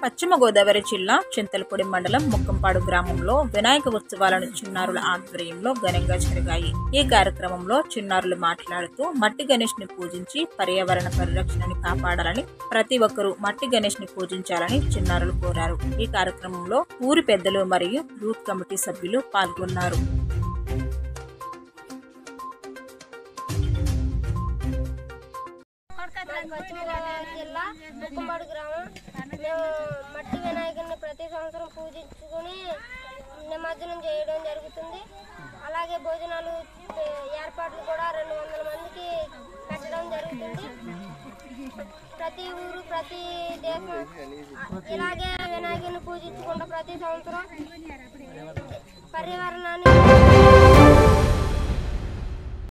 పశ్చిమ గోదావరి జిల్లా చింతలపూడి మండలం ముక్కంపాడు గ్రామంలో వినాయక ఉత్సవాలను చిన్నారుల ఆధ్వర్యంలో ఘనంగా జరిగాయి ఈ కార్యక్రమంలో చిన్నారులు మాట్లాడుతూ మట్టి గణేష్ ని పూజించి పర్యావరణ పరిరక్షణని కాపాడాలని ప్రతి ఒక్కరూ మట్టి గణేష్ ని పూజించాలని చిన్నారులు కోరారు ఈ కార్యక్రమంలో ఊరి పెద్దలు మరియు యూత్ కమిటీ సభ్యులు పాల్గొన్నారు పశ్చిమ గోదావరి జిల్లా ముక్కంపాడు గ్రామం మేము మట్టి వినాయకుడిని ప్రతి సంవత్సరం పూజించుకుని నిమజ్జనం చేయడం జరుగుతుంది అలాగే భోజనాలు ఏ, ఏర్పాట్లు కూడా రెండు వందల మందికి పెట్టడం జరుగుతుంది ప్రతి ఊరు ప్రతి దేశం ఇలాగే వినాయకుడిని పూజించుకుంటూ ప్రతి సంవత్సరం పర్యావరణాన్ని